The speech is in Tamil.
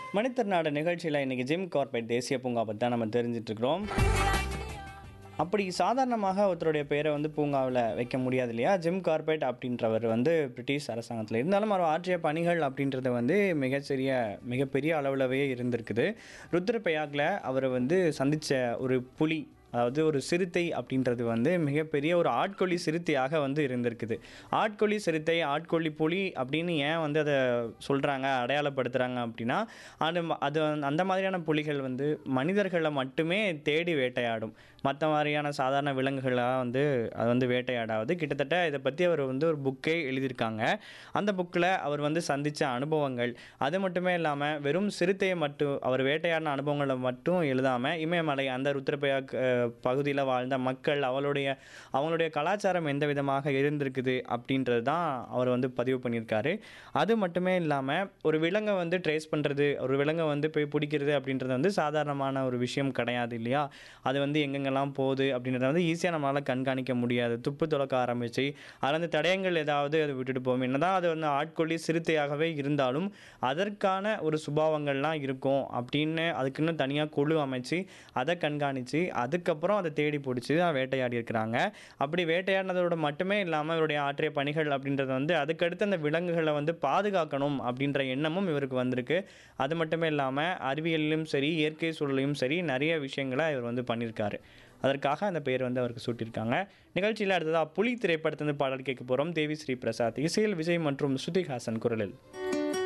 மணித்திருநாடு நிகழ்ச்சியில் இன்றைக்கி ஜிம் கார்பெட் தேசிய பூங்கா பற்றி தான் நம்ம தெரிஞ்சிட்டு இருக்கிறோம் அப்படி சாதாரணமாக ஒருத்தருடைய பேரை வந்து பூங்காவில் வைக்க முடியாது இல்லையா ஜிம் கார்பெட் அப்படின்றவர் வந்து பிரிட்டிஷ் அரசாங்கத்தில் இருந்தாலும் அவர் ஆற்றிய பணிகள் அப்படின்றது வந்து மிகச்சிறிய மிகப்பெரிய அளவிலவே இருந்திருக்குது ருத்ரபயாகில் அவர் வந்து சந்தித்த ஒரு புலி அதாவது ஒரு சிறுத்தை அப்படின்றது வந்து மிகப்பெரிய ஒரு ஆட்கொல்லி சிறுத்தையாக வந்து இருந்திருக்குது ஆட்கொல்லி சிறுத்தை ஆட்கொல்லி புலி அப்படின்னு ஏன் வந்து அதை சொல்கிறாங்க அடையாளப்படுத்துகிறாங்க அப்படின்னா அது ம- அது வந்து- அந்த மாதிரியான புலிகள் வந்து மனிதர்களை மட்டுமே தேடி வேட்டையாடும் மற்ற மாதிரியான சாதாரண விலங்குகளாக வந்து அது வந்து வேட்டையாடாது கிட்டத்தட்ட இதை பற்றி அவர் வந்து ஒரு புக்கே எழுதியிருக்காங்க அந்த புக்கில் அவர் வந்து சந்தித்த அனுபவங்கள் அது மட்டுமே இல்லாமல் வெறும் சிறுத்தையை மட்டும் அவர் வேட்டையாடின அனுபவங்களை மட்டும் எழுதாமல் இமயமலை அந்த ருத்ரபயாக் பகுதியில் வாழ்ந்த மக்கள் அவளுடைய அவங்களுடைய கலாச்சாரம் எந்த விதமாக இருந்திருக்குது அப்படின்றது தான் அவர் வந்து பதிவு பண்ணியிருக்காரு அது மட்டுமே இல்லாமல் ஒரு விலங்கை வந்து ட்ரேஸ் பண்ணுறது ஒரு விலங்கை வந்து போய் பிடிக்கிறது அப்படின்றது வந்து சாதாரணமான ஒரு விஷயம் கிடையாது இல்லையா அது வந்து எங்கெங்கெல்லாம் போகுது அப்படின்றத வந்து ஈஸியாக நம்மளால் கண்காணிக்க முடியாது துப்பு துளக்க ஆரம்பித்து அதில் வந்து தடயங்கள் ஏதாவது அது விட்டுட்டு போகும் என்னதான் அது வந்து ஆட்கொள்ளி சிறுத்தையாகவே இருந்தாலும் அதற்கான ஒரு சுபாவங்கள்லாம் இருக்கும் அப்படின்னு அதுக்குன்னு தனியாக குழு அமைச்சு அதை கண்காணித்து அதுக்கப்புறம் அதை தேடி பிடிச்சி தான் வேட்டையாடி இருக்கிறாங்க அப்படி வேட்டையாடினதோட மட்டுமே இல்லாமல் இவருடைய ஆற்றிய பணிகள் அப்படின்றது வந்து அதுக்கடுத்து அந்த விலங்குகளை வந்து பாதுகாக்கணும் அப்படின்ற எண்ணமும் இவருக்கு வந்திருக்கு அது மட்டுமே இல்லாமல் அறிவியலிலும் சரி இயற்கை சூழலையும் சரி நிறைய விஷயங்களை இவர் வந்து பண்ணியிருக்காரு அதற்காக அந்த பேர் வந்து அவருக்கு சூட்டியிருக்காங்க நிகழ்ச்சியில் அடுத்ததாக புலி திரைப்படத்திலிருந்து பாடல் கேட்க போகிறோம் தேவி ஸ்ரீ பிரசாத் இசையில் விஜய் மற்றும் ஸ்ருதிஹாசன் குரலில்